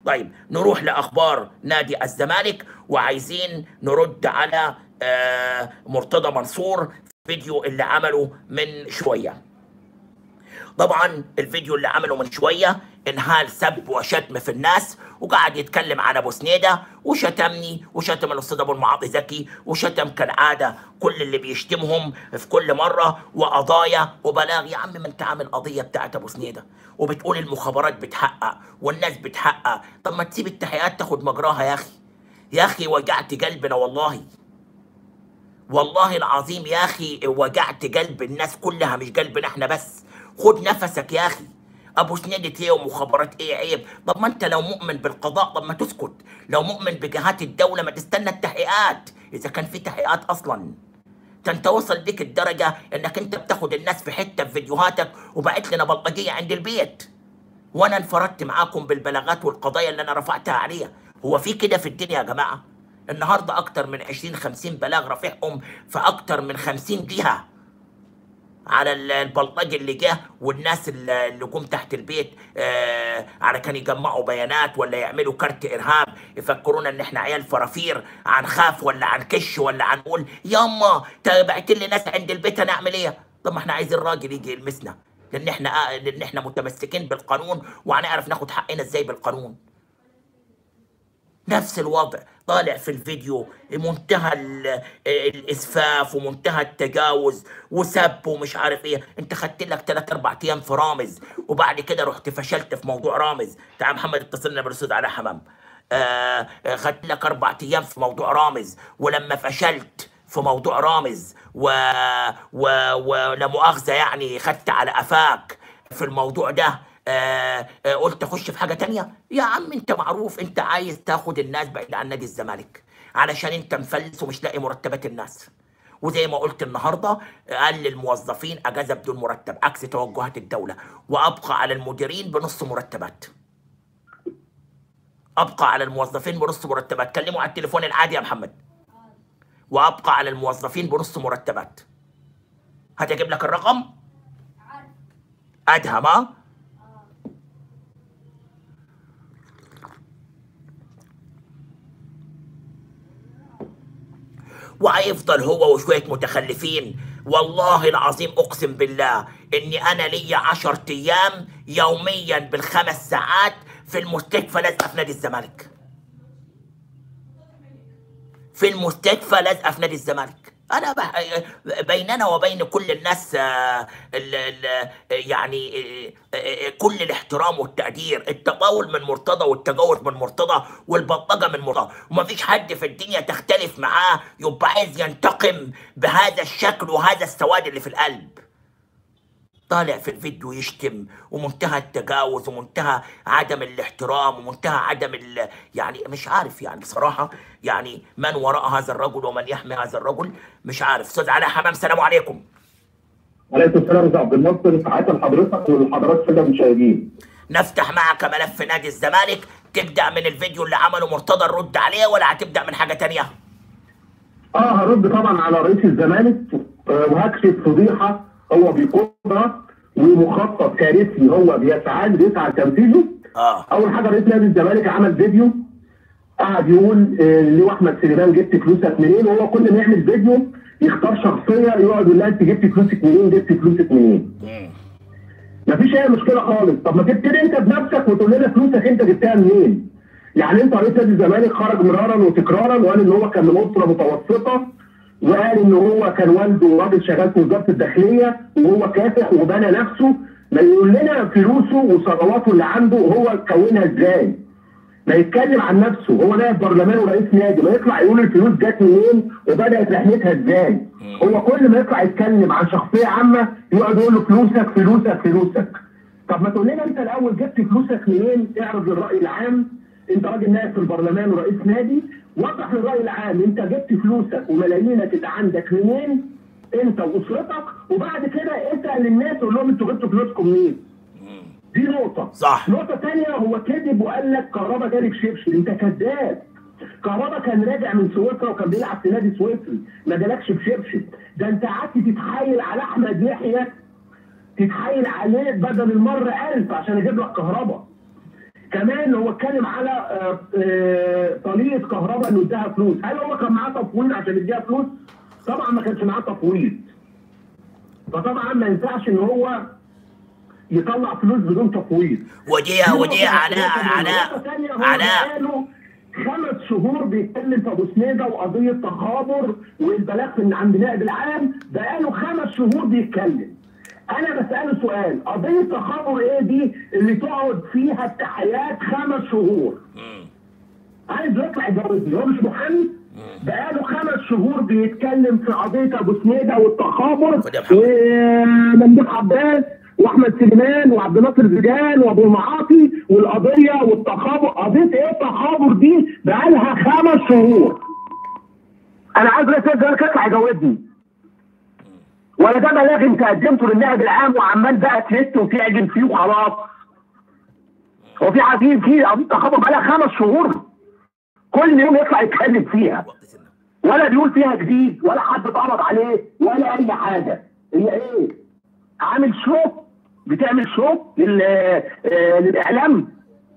طيب نروح لاخبار نادي الزمالك وعايزين نرد على آه، مرتضى منصور فيديو اللي عمله من شويه طبعا الفيديو اللي عمله من شويه انهال سب وشتم في الناس وقعد يتكلم عن ابو سنيده وشتمني وشتم الاستاذ ابو المعاطي زكي وشتم كالعاده كل اللي بيشتمهم في كل مره وقضايا وبلاغ يا عم ما انت عامل قضيه بتاعت ابو سنيده وبتقول المخابرات بتحقق والناس بتحقق طب ما تسيب التحقيقات تاخد مجراها يا اخي يا اخي وجعت قلبنا والله والله العظيم يا اخي وجعت قلب الناس كلها مش قلبنا احنا بس خد نفسك يا اخي ابو سنيدة ايه ومخابرات ايه عيب طب ما انت لو مؤمن بالقضاء طب ما تسكت لو مؤمن بجهات الدولة ما تستنى التحقيقات اذا كان في تحقيقات اصلا ده انت وصل بيك الدرجة انك انت بتاخد الناس في حتة في فيديوهاتك وبعت لنا بلطجية عند البيت وانا انفردت معاكم بالبلاغات والقضايا اللي انا رفعتها عليها هو في كده في الدنيا يا جماعة النهاردة اكتر من 20 50 بلاغ رافعهم في اكتر من 50 جهة على ال- البلطجي اللي جه والناس اللي اللي جم تحت البيت آه على كان يجمعوا بيانات ولا يعملوا كارت ارهاب يفكرونا ان احنا عيال فرافير هنخاف ولا هنكش ولا هنقول ياما بعت لي ناس عند البيت هنعمل ايه؟ طب ما احنا عايزين راجل يجي يلمسنا لان احنا لان احنا متمسكين بالقانون وهنعرف ناخد حقنا ازاي بالقانون نفس الوضع طالع في الفيديو منتهى ال- الاسفاف ومنتهى التجاوز وسب ومش عارف ايه انت خدت لك 3 4 ايام في رامز وبعد كده رحت فشلت في موضوع رامز تعال محمد اتصلنا بالاستاذ على حمام آه آه، خدت لك اربع ايام في موضوع رامز ولما فشلت في موضوع رامز و... و... ولا مؤاخذه يعني خدت على قفاك في الموضوع ده آه آه قلت اخش في حاجه تانية يا عم انت معروف انت عايز تاخد الناس بعيد عن نادي الزمالك علشان انت مفلس ومش لاقي مرتبات الناس وزي ما قلت النهارده قال للموظفين اجازه بدون مرتب عكس توجهات الدوله وابقى على المديرين بنص مرتبات ابقى على الموظفين بنص مرتبات كلموا على التليفون العادي يا محمد وابقى على الموظفين بنص مرتبات هتجيب لك الرقم ادهم ها وهيفضل هو وشوية متخلفين والله العظيم أقسم بالله إني أنا ليا عشر أيام يوميا بالخمس ساعات في المستشفى لازقة في نادي الزمالك في المستشفى لازقة في نادي الزمالك أنا بح... بيننا وبين كل الناس آه، ال... ال... يعني آه، آه، كل الاحترام والتقدير التطاول من مرتضى والتجاوز من مرتضى والبلطجة من مرتضى ومفيش حد في الدنيا تختلف معاه يبقى عايز ينتقم بهذا الشكل وهذا السواد اللي في القلب طالع في الفيديو يشتم ومنتهى التجاوز ومنتهى عدم الاحترام ومنتهى عدم ال... يعني مش عارف يعني بصراحة يعني من وراء هذا الرجل ومن يحمي هذا الرجل مش عارف استاذ علاء حمام سلام عليكم عليكم السلام ورحمه عبد الناصر ساعات لحضرتك والحضرات كده المشاهدين نفتح معك ملف نادي الزمالك تبدأ من الفيديو اللي عمله مرتضى نرد عليه ولا هتبدأ من حاجة تانية؟ اه هرد طبعا على رئيس الزمالك آه وهكشف فضيحه هو بيقودها ومخطط كارثي هو بيسعى بيسعى لتنفيذه اه اول حاجه رئيس نادي الزمالك عمل فيديو قعد يقول آه، ليه احمد سليمان جبت فلوسك منين وهو كل ما يعمل فيديو يختار شخصيه يقعد يقول لها انت جبت فلوسك منين جبت فلوسك منين مم. مفيش اي مشكله خالص طب ما تبتدي انت بنفسك وتقول لنا فلوسك انت جبتها منين يعني انت رئيس نادي الزمالك خرج مرارا وتكرارا وقال ان هو كان من اسره متوسطه وقال ان هو كان والده راجل شغال في وزاره الداخليه وهو كافح وبنى نفسه ما يقول لنا فلوسه وثرواته اللي عنده هو كونها ازاي ما يتكلم عن نفسه هو نائب برلمان ورئيس نادي ما يطلع يقول الفلوس جت منين وبدات رحلتها ازاي هو كل ما يطلع يتكلم عن شخصيه عامه يقعد يقول له فلوسك فلوسك فلوسك طب ما تقول لنا انت الاول جبت فلوسك منين اعرض للراي العام انت راجل نائب في البرلمان ورئيس نادي وضح للراي العام انت جبت فلوسك وملايينك اللي عندك منين انت واسرتك وبعد كده اسال الناس قول لهم انتوا جبتوا فلوسكم منين دي نقطة صح. نقطة تانية هو كذب وقال لك كهربا جالي بشبشب انت كذاب كهربا كان راجع من سويسرا وكان بيلعب في نادي سويسري ما جالكش بشبشب ده انت قعدت تتحايل على احمد يحيى تتحايل عليه بدل المرة ألف عشان يجيب لك كهربا كمان هو اتكلم على آه، آه، طريقه كهرباء انه اداها فلوس هل هو كان معاه تفويض عشان يديها فلوس؟ طبعا ما كانش معاه تفويض فطبعا ما ينفعش ان هو يطلع فلوس بدون تفويض ودي ودي علاء علاء علاء علاء خمس شهور بيتكلم في ابو سنيده وقضيه تخابر والبلاغ من عند نائب العام بقاله خمس شهور بيتكلم انا بساله سؤال قضيه تخابر ايه دي اللي تقعد فيها التحيات خمس شهور عايز يطلع يجوزني هو مش محامي بقاله خمس شهور بيتكلم في قضيه ابو سنيده والتخابر خد يا محمد. وممدوح عباس واحمد سليمان وعبد الناصر زيدان وابو المعاطي والقضيه والتخابر قضيه ايه التخابر دي بقالها خمس شهور انا عايز رئيس الزمالك يطلع يجاوبني ولا ده بلاغ انت قدمته للنائب العام وعمال بقى تلت وتعجن فيه وخلاص هو في عديد في قضيه تخابر بقالها خمس شهور كل يوم يطلع يتكلم فيها وقت سنة. ولا بيقول فيها جديد ولا حد اتقبض عليه ولا اي حاجه هي ايه عامل شو بتعمل شو لل... آه، للاعلام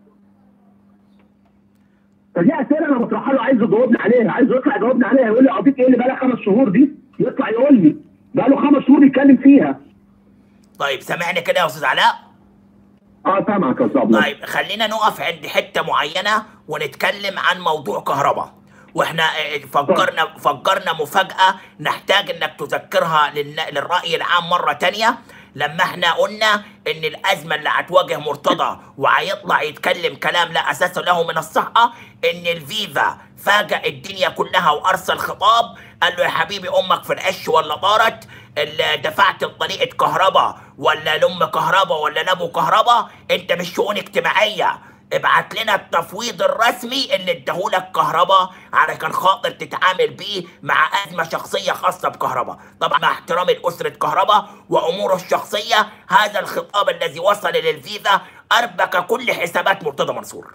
فدي اسئله انا بطرحها له عايز يجاوبني عليها عايز يطلع يجاوبني عليها يقول لي قضيه ايه اللي بقى لها خمس شهور دي يطلع يقول لي بقى له خمس شهور يتكلم فيها طيب سامعني كده يا استاذ علاء اه سامعك يا استاذ طيب خلينا نقف عند حته معينه ونتكلم عن موضوع كهرباء واحنا اه، فكرنا فكرنا مفاجاه نحتاج انك تذكرها للن- للراي العام مره تانية لما احنا قلنا ان الازمه اللي هتواجه مرتضى وهيطلع يتكلم كلام لا اساس له من الصحه ان الفيفا فاجأ الدنيا كلها وارسل خطاب قال له يا حبيبي امك في العش ولا طارت اللي دفعت لطريقه كهرباء ولا لام كهرباء ولا لابو كهرباء انت مش شؤون اجتماعيه ابعت لنا التفويض الرسمي اللي اداهولك كهرباء علشان خاطر تتعامل بيه مع ازمه شخصيه خاصه بكهرباء طبعا مع احترامي لاسره كهرباء واموره الشخصيه هذا الخطاب الذي وصل للفيفا اربك كل حسابات مرتضى منصور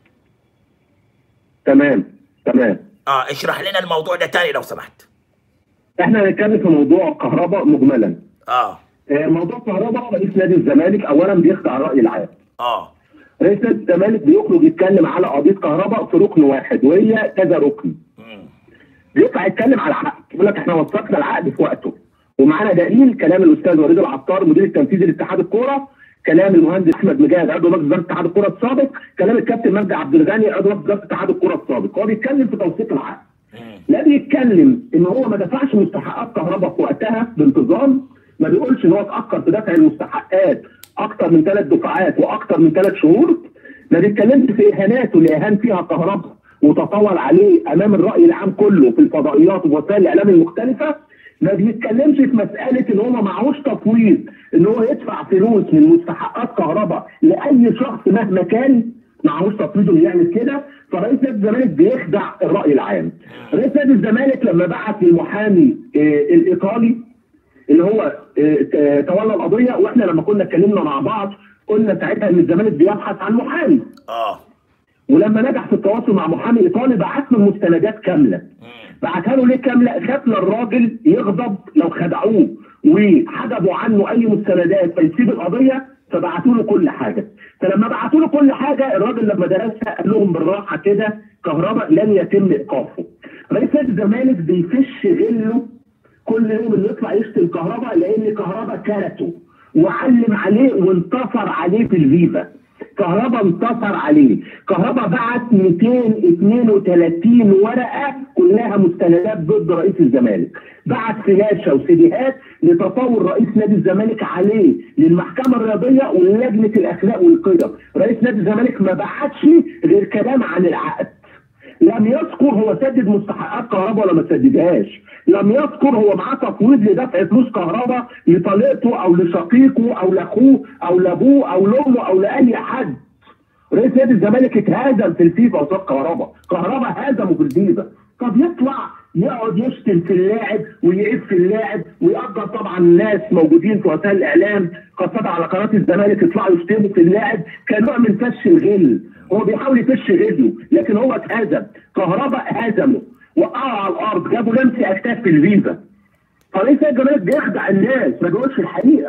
تمام تمام اه اشرح لنا الموضوع ده تاني لو سمحت احنا هنتكلم في موضوع كهرباء مجملا اه آه، موضوع كهرباء رئيس نادي الزمالك اولا بيخدع الراي العام اه رئيس نادي الزمالك بيخرج يتكلم على قضيه كهرباء في ركن واحد وهي كذا ركن مم. بيطلع يتكلم على عقد يقول لك احنا وثقنا العقد في وقته ومعانا دليل كلام الاستاذ وليد العطار مدير التنفيذي لاتحاد الكوره كلام المهندس احمد مجاهد عضو مجلس اداره اتحاد الكوره السابق كلام الكابتن مجدي عبد الغني عضو مجلس اداره اتحاد الكوره السابق هو بيتكلم في توثيق العقد مم. لا بيتكلم ان هو ما دفعش مستحقات كهرباء في وقتها بانتظام ما بيقولش ان هو اتاخر في دفع المستحقات اكتر من ثلاث دفعات واكتر من ثلاث شهور ما بيتكلمش في اهاناته اللي اهان فيها كهرباء وتطاول عليه امام الراي العام كله في الفضائيات ووسائل الاعلام المختلفه ما بيتكلمش في مساله ان هو ما معهوش تفويض ان هو يدفع فلوس من مستحقات كهرباء لاي شخص مهما كان معهوش تفويض انه يعمل كده فرئيس نادي الزمالك بيخدع الراي العام. رئيس نادي الزمالك لما بعت للمحامي آه، الايطالي اللي هو آه، ت- تولى القضيه واحنا لما كنا اتكلمنا مع بعض قلنا ساعتها ان الزمالك بيبحث عن محامي اه ولما نجح في التواصل مع محامي ايطالي بعت له المستندات كامله مم. بعتها له ليه كامله خاف للراجل يغضب لو خدعوه وحجبوا عنه اي مستندات فيسيب القضيه فبعتوا له كل حاجه فلما بعتوا له كل حاجه الراجل لما درسها قال لهم بالراحه كده كهرباء لن يتم ايقافه رئيس نادي الزمالك بيفش غله كل يوم اللي يطلع يشتم كهرباء لان كهرباء كرته وعلم عليه وانتصر عليه في الفيفا كهرباء انتصر عليه كهرباء بعت 232 ورقه كلها مستندات ضد رئيس الزمالك بعت فلاشه وسيديهات لتطاول رئيس نادي الزمالك عليه للمحكمه الرياضيه ولجنه الاخلاق والقيم رئيس نادي الزمالك ما بعتش غير كلام عن العقد لم يذكر هو سدد مستحقات كهرباء ولا ما سددهاش لم يذكر هو معاه تفويض لدفع فلوس كهرباء لطليقته او لشقيقه او لاخوه او لابوه او لامه او لاي حد رئيس نادي الزمالك اتهزم في الفيفا قصاد كهرباء كهرباء هزمه في الفيفا طب يطلع يقعد يشتم في اللاعب ويعيب في اللاعب ويقدر طبعا الناس موجودين في وسائل الاعلام خاصه على قناه الزمالك يطلعوا يشتموا في اللاعب كنوع من فش الغل هو بيحاول يفش غله لكن هو اتهزم كهرباء هزمه وقعوا على الارض جابوا لمسي اكتاف في الفيفا فرئيس نادي الزمالك بيخدع الناس ما بيقولش الحقيقه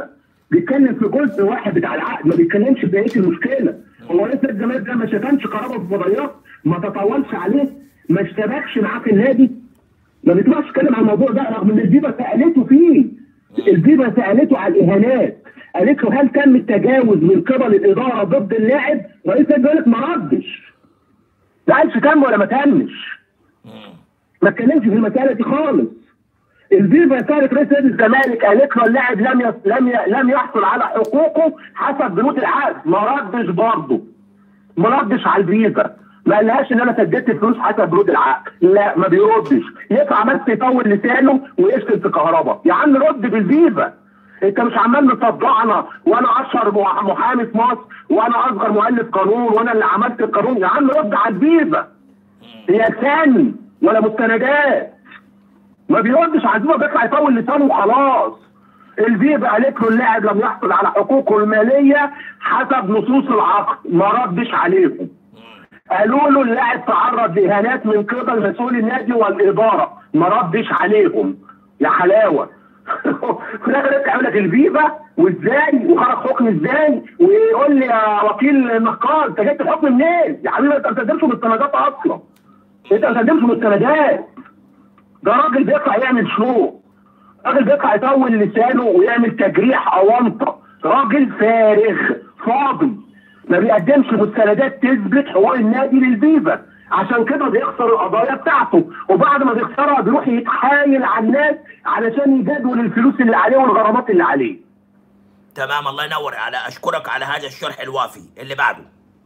بيتكلم في جزء واحد بتاع العقد ما بيتكلمش في بقيه المشكله هو لسه الزمالك ده ما شتمش قرابه الفضائيات ما تطولش عليه ما اشتبكش معاه في النادي ما بيطلعش يتكلم عن الموضوع ده رغم ان الفيفا سالته فيه الفيفا سالته على الاهانات قالت له هل تم التجاوز من قبل الاداره ضد اللاعب؟ رئيس الزمالك ما ردش لا قالش تم ولا ما تمش ما اتكلمش في المساله دي خالص الفيفا سالت رئيس نادي الزمالك قالت له اللاعب لم يص... لم ي... لم يحصل على حقوقه حسب بنود العقد ما ردش برضه ما ردش على الفيفا ما قالهاش ان انا سددت فلوس حسب بنود العقد لا ما بيردش يطلع بس يطول لسانه ويشتم في كهرباء يا عم رد بالفيفا انت مش عمال مصدعنا وانا اشهر مح- محامي في مصر وانا اصغر مؤلف قانون وانا اللي عملت القانون يا عم رد على الفيفا هي ثاني ولا مستندات ما بيردش على الفيفا بيطلع يطول لسانه وخلاص الفيفا قالت له اللاعب لم يحصل على حقوقه الماليه حسب نصوص العقد ما ردش عليهم قالوا له اللاعب تعرض لاهانات من قبل مسؤول النادي والاداره ما ردش عليهم يا حلاوه في الاخر يطلع يقول لك الفيفا وازاي وخرج حكم ازاي ويقول لي يا وكيل نقاد انت جبت الحكم منين؟ يا حبيبي انت ما بتقدمش مستندات اصلا انت ما بتقدمش مستندات ده راجل بيطلع يعمل شو راجل بيطلع يطول لسانه ويعمل تجريح اونطه راجل فارغ فاضي ما بيقدمش مستندات تثبت حقوق النادي للفيفا عشان كده بيخسر القضايا بتاعته وبعد ما بيخسرها بيروح يتحايل على الناس علشان يجدول الفلوس اللي عليه والغرامات اللي عليه تمام الله ينور على اشكرك على هذا الشرح الوافي اللي بعده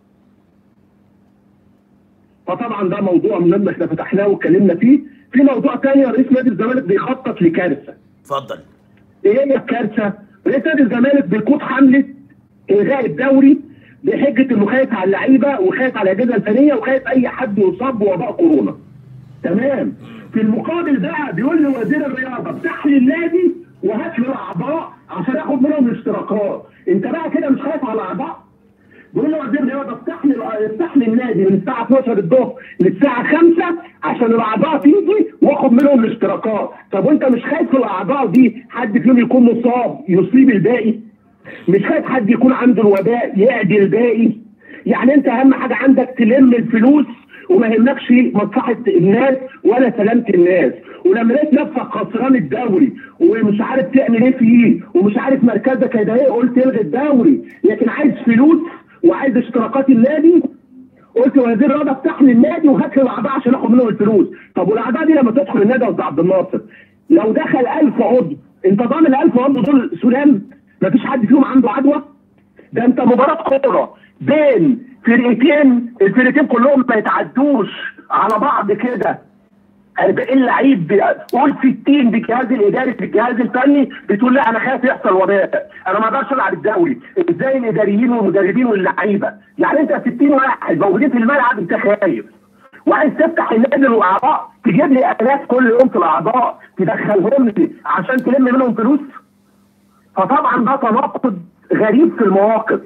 فطبعا ده موضوع مهم احنا فتحناه واتكلمنا فيه في موضوع تاني رئيس نادي الزمالك بيخطط لكارثه اتفضل ايه هي الكارثه؟ رئيس نادي الزمالك بيقود حمله الغاء الدوري بحجه انه خايف على اللعيبه وخايف على الاجهزه الفنيه وخايف اي حد يصاب بوباء كورونا. تمام؟ في المقابل بقى بيقول لوزير الرياضه افتح لي النادي وهات لي الاعضاء عشان اخد منهم الاشتراكات. انت بقى كده مش خايف على الاعضاء؟ بيقول له وزير الرياضه افتح لي افتح لي النادي من الساعه 12 الظهر للساعه 5 عشان الاعضاء تيجي واخد منهم الاشتراكات، طب وانت مش خايف الاعضاء دي حد فيهم يكون مصاب يصيب الباقي؟ مش خايف حد يكون عنده الوباء يعدي الباقي؟ يعني انت اهم حاجه عندك تلم الفلوس وما يهمكش مصلحه الناس ولا سلامه الناس ولما لقيت نفسك خسران الدوري ومش عارف تعمل ايه فيه ومش عارف مركزك هيبقى ايه قلت الغي الدوري لكن عايز فلوس وعايز اشتراكات النادي قلت وزير الرياضه افتح لي النادي وهات لي الاعضاء عشان اخد منهم الفلوس طب والاعضاء دي لما تدخل النادي يا استاذ عبد الناصر لو دخل 1000 عضو انت ضامن ال 1000 عضو دول سلام مفيش حد فيهم عنده عدوى ده انت مباراه كوره بين فرقتين الفرقتين كلهم ما يتعدوش على بعض كده 40 لعيب ب- قول 60 بالجهاز الاداري بالجهاز الفني بتقول لا انا خايف يحصل وباء انا ما اقدرش العب الدوري ازاي الاداريين والمدربين واللعيبه يعني انت 60 واحد موجودين في الملعب انت خايف وعايز تفتح النادي للاعضاء تجيب لي الاف كل يوم في الاعضاء تدخلهم لي عشان تلم منهم فلوس فطبعا ده تناقض غريب في المواقف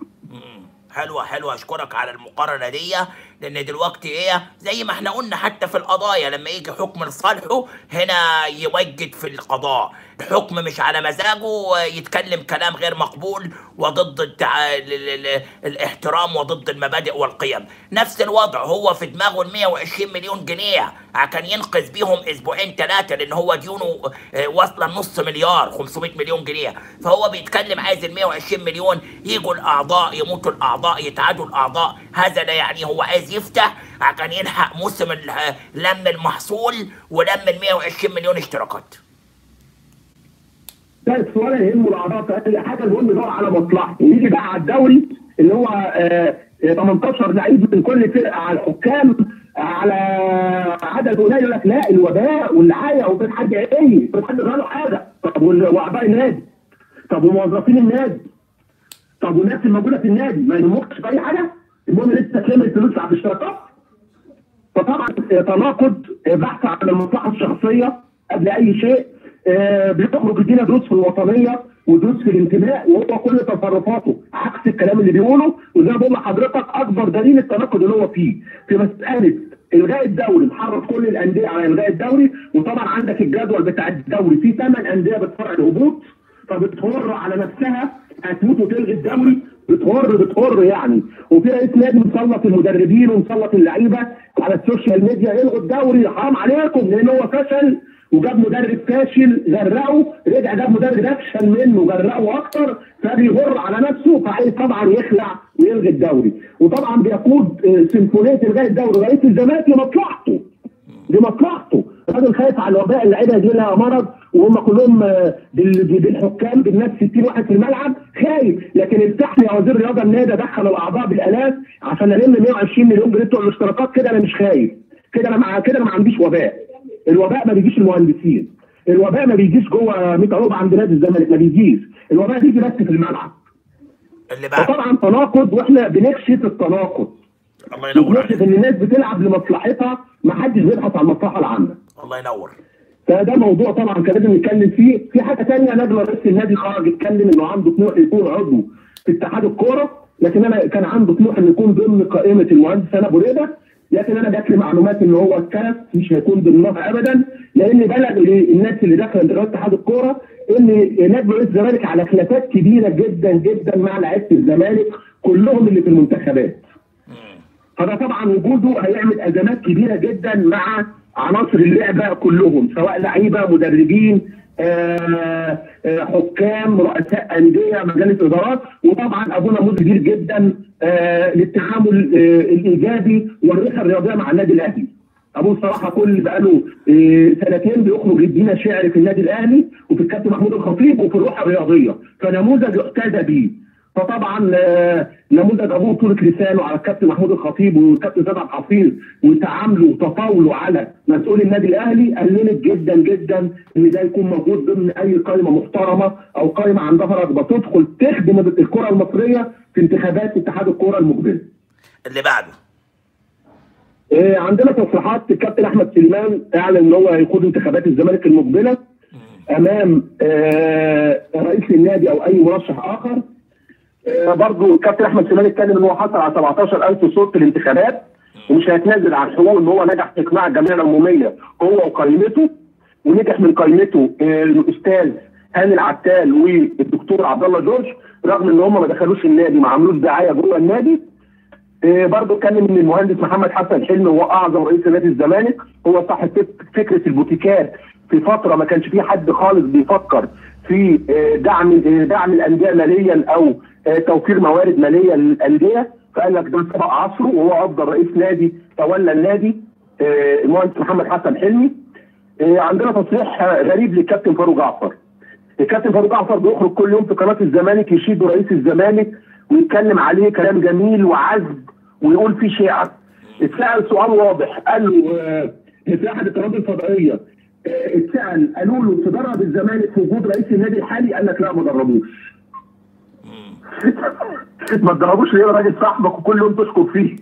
حلوة حلوة اشكرك على المقارنة دي لان دلوقتي ايه زي ما احنا قلنا حتى في القضايا لما يجي حكم لصالحه هنا يوجد في القضاء الحكم مش على مزاجه يتكلم كلام غير مقبول وضد التع... ال... ال... ال... الاحترام وضد المبادئ والقيم نفس الوضع هو في دماغه ال 120 مليون جنيه كان ينقذ بيهم اسبوعين ثلاثة لان هو ديونه آه، واصلة نص مليار 500 مليون جنيه فهو بيتكلم عايز ال 120 مليون يجوا الاعضاء يموتوا الاعضاء يتعادوا الاعضاء هذا لا يعني هو عايز يفتح عشان يلحق موسم ال- لم المحصول ولم ال 120 مليون اشتراكات ده ولا يهمه الاعضاء في اي حاجه المهم يدور على مصلحته يجي بقى على الدوري اللي هو آه، آه، 18 لعيب من كل فرقه على الحكام على عدد قليل يقول لك لا الوباء واللعايه وفي حد ايه في حد له حاجه طب وال- واعضاء النادي طب وموظفين النادي طب والناس الموجوده في النادي ما يهمكش في اي حاجه المهم لسه تلم الفلوس على الاشتراكات فطبعا تناقض بحث عن المصلحه الشخصيه قبل اي شيء آه، بيخرج يدينا دروس في الوطنيه ودروس في الانتماء وهو كل تصرفاته عكس الكلام اللي بيقوله وزي ما بقول لحضرتك اكبر دليل التناقض اللي هو فيه في مساله الغاء الدوري محرض كل الانديه على الغاء الدوري وطبعا عندك الجدول بتاع الدوري في ثمان انديه بتفرع الهبوط فبتهر على نفسها هتموت وتلغي الدوري بتهر بتهر يعني وفي رئيس نادي مسلط المدربين ومسلط اللعيبه على السوشيال ميديا يلغوا الدوري حرام عليكم لان هو فشل وجاب مدرب فاشل غرقه رجع جاب مدرب افشل منه غرقه اكتر فبيغر على نفسه فعايز طبعا يخلع ويلغي الدوري وطبعا بيقود آه، سيمفونيه الغاء الدوري رئيس الزمالك لمصلحته لمصلحته الراجل خايف على الوباء اللعيبه يجي لها مرض وهم كلهم آه، بال- بالحكام بالناس 60 واحد في الملعب خايف لكن افتح لي يا وزير الرياضه النادي ادخل الاعضاء بالالاف عشان الم 120 مليون جنيه بتوع الاشتراكات كده انا مش خايف كده انا مع كده انا ما عنديش وباء الوباء ما بيجيش المهندسين الوباء ما بيجيش جوه 100 ربع عند نادي الزمالك ما بيجيش الوباء بيجي بس في الملعب اللي بعد فطبعا تناقض واحنا بنكشف التناقض الله ينور بنكشف عليك ان الناس بتلعب لمصلحتها ما حدش بيبحث عن المصلحه العامه الله ينور فده موضوع طبعا كان لازم نتكلم فيه في حاجه ثانيه نجم رئيس النادي خرج اتكلم انه عنده طموح يكون عضو في اتحاد الكوره لكن انا كان عنده طموح انه يكون ضمن قائمه المهندس انا بريده لكن انا جات لي معلومات ان هو اتكلف مش هيكون ضمنها ابدا لان بلغ للناس اللي داخله انتخابات اتحاد الكوره ان نجم رئيس الزمالك على خلافات كبيره جدا جدا مع لعيبه الزمالك كلهم اللي في المنتخبات فده طبعا وجوده هيعمل ازمات كبيره جدا مع عناصر اللعبه كلهم سواء لعيبه مدربين آه، آه، حكام رؤساء انديه مجالس ادارات وطبعا ابونا نموذج كبير جدا آه، للتعامل آه، الايجابي والروح الرياضيه مع النادي الاهلي ابوه الصراحه كل بقاله آه، سنتين بيخرج يدينا شعر في النادي الاهلي وفي الكابتن محمود الخطيب وفي الروح الرياضيه فنموذج يحتذى به فطبعا آه، نموذج ابوه طولة لسانه على الكابتن محمود الخطيب والكابتن سيد عبد الحفيظ وتعامله وتطاوله على مسؤول النادي الاهلي قللت جدا جدا ان ده يكون موجود ضمن اي قائمه محترمه او قائمه عندها رغبه تدخل تخدم الكره المصريه في انتخابات اتحاد الكره المقبله. اللي بعده آه، عندنا تصريحات الكابتن احمد سليمان اعلن ان هو هيقود انتخابات الزمالك المقبله امام آه، رئيس النادي او اي مرشح اخر آه، برضو الكابتن احمد سليمان اتكلم ان هو حصل على 17000 صوت في الانتخابات ومش هيتنازل عن حقوقه ان هو نجح في اقناع الجمعيه العموميه هو وقائمته ونجح من قائمته آه، الاستاذ هاني العتال والدكتور عبد الله جورج رغم ان هم ما دخلوش النادي ما عملوش دعايه جوه النادي آه، برضه اتكلم ان المهندس محمد حسن حلمي هو اعظم رئيس نادي الزمالك هو صاحب فك- فكره البوتيكات في فتره ما كانش في حد خالص بيفكر في آه، دعم آه، دعم الانديه ماليا او آه، توفير موارد ماليه للانديه فقال لك ده سبق عصره وهو افضل رئيس نادي تولى النادي آه، المهندس محمد حسن حلمي آه، عندنا تصريح آه، غريب للكابتن فاروق جعفر الكابتن فاروق جعفر بيخرج كل يوم في قناه الزمالك يشيد رئيس الزمالك ويتكلم عليه كلام جميل وعذب ويقول فيه شعر اتسال سؤال واضح قال له آه، في احد القنوات الفضائيه آه، اتسال قالوا له تدرب الزمالك في وجود رئيس النادي الحالي قال لك لا ما دربوش ما تدربوش ليه يا راجل صاحبك وكل يوم تشكر فيه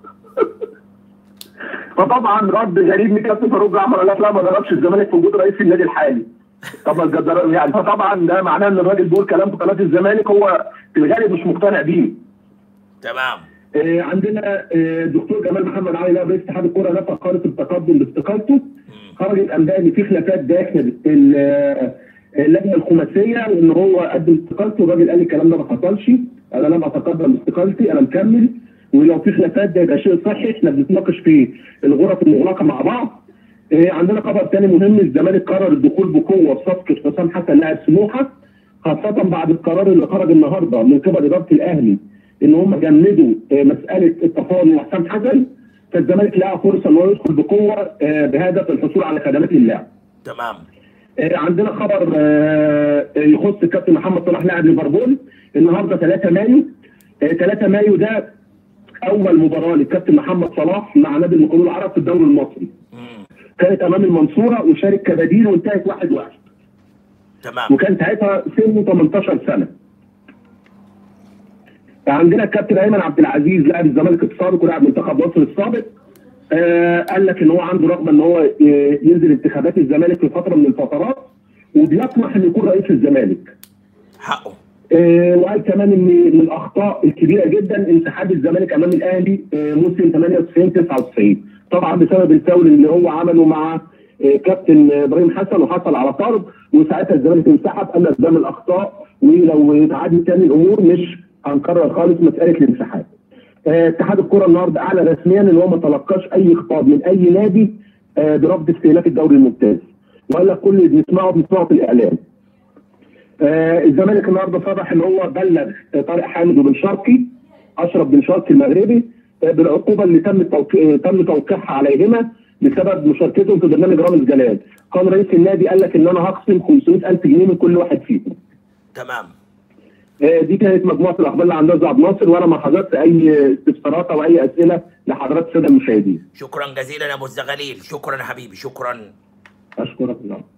فطبعا رد غريب من كابتن فاروق جعفر قال لك لا ما دربش الزمالك في وجود رئيس النادي الحالي طبعا الجدار- يعني فطبعا ده معناه ان الراجل بيقول كلام في قناه الزمالك هو في الغالب مش مقتنع بيه تمام آه، عندنا آه، الدكتور جمال محمد علي نائب رئيس اتحاد الكره نفى قاره التقدم باستقالته خرجت انباء ان في خلافات داخل ال- آه، اللجنه الخماسيه وان هو قدم استقالته الراجل قال الكلام ده ما حصلش انا لم اتقدم باستقالتي انا مكمل ولو في خلافات ده يبقى شيء صحي احنا بنتناقش في الغرف المغلقه مع بعض آه، عندنا خبر ثاني مهم الزمالك قرر الدخول بقوه في صفقه حسام حسن لاعب سموحه خاصه بعد القرار اللي خرج النهارده من قبل اداره الاهلي ان هم جمدوا آه، مساله التفاوض مع حسام حسن فالزمالك لقى فرصه ان هو يدخل بقوه آه، بهدف الحصول على خدمات اللاعب. تمام آه، عندنا خبر آه، آه، يخص الكابتن محمد صلاح لاعب ليفربول النهارده 3 مايو آه، 3 مايو ده اول مباراه للكابتن محمد صلاح مع نادي المقاولون العرب في الدوري المصري مم. كانت امام المنصوره وشارك كبديل وانتهت 1 1 تمام وكان ساعتها سنه 18 سنه عندنا الكابتن ايمن عبد العزيز لاعب الزمالك السابق ولاعب منتخب مصر السابق آه قال لك ان هو عنده رغبه ان هو ي- ينزل انتخابات الزمالك في فتره من الفترات وبيطمح انه يكون رئيس الزمالك حقه آه وقال كمان ان من الاخطاء الكبيره جدا انسحاب الزمالك امام الاهلي آه موسم 98 99 طبعا بسبب الفاول اللي هو عمله مع آه كابتن ابراهيم حسن وحصل على طرد وساعتها الزمالك انسحب قال لك ده من الاخطاء ولو اتعادت تاني الامور مش هنكرر خالص مساله الانسحاب. آه، اتحاد الكره النهارده اعلن رسميا ان هو ما تلقاش اي خطاب من اي نادي آه، برفض استهلاك الدوري الممتاز. وقال لك كل اللي بيسمعه بيسمعه في الاعلام. آه، الزمالك النهارده صرح ان هو بلغ آه، طارق حامد وبن شرقي اشرف بن شرقي المغربي آه، بالعقوبه اللي تم التوقيع تم توقيعها عليهما بسبب مشاركتهم في برنامج رامز جلال. قال رئيس النادي قال لك ان انا هخصم 500000 جنيه من كل واحد فيهم. تمام آه، دي كانت مجموعه الاخبار اللي عندنا عبد الناصر وانا ما حضرت اي استفسارات او اي اسئله لحضرات الساده المشاهدين. شكرا جزيلا يا ابو الزغاليل شكرا يا حبيبي شكرا اشكرك الله.